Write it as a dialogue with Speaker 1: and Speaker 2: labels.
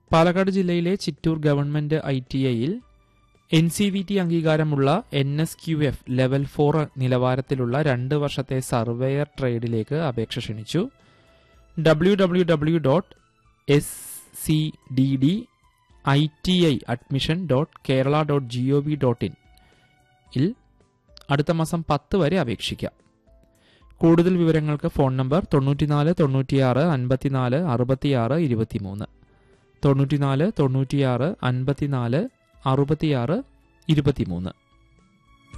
Speaker 1: പാലക്കാട് ജില്ലയിലെ Chittur government I T ഐയിൽ N C V T അംഗീകാരമുള്ള N S Q F level four നിലവാരത്തിലുള്ള രണ്ട് വർഷത്തെ സർവേയർ ട്രേഡിലേക്ക് അപേക്ഷ ക്ഷണിച്ചു W W W dot S C D D I T I admission dot Kerala dot G O V dot in ഇൽ അടുത്ത മാസം പത്ത് വരെ അപേക്ഷിക്കാം കൂടുതൽ വിവരങ്ങൾക്ക് ഫോൺ നമ്പർ തൊണ്ണൂറ്റിനാല് തൊണ്ണൂറ്റിയാറ് അൻപത്തിനാല് അറുപത്തിയാറ് ഇരുപത്തിമൂന്ന് തൊണ്ണൂറ്റിനാല് തൊണ്ണൂറ്റിയാറ് അൻപത്തിനാല് അറുപത്തിയാറ് ഇരുപത്തിമൂന്ന്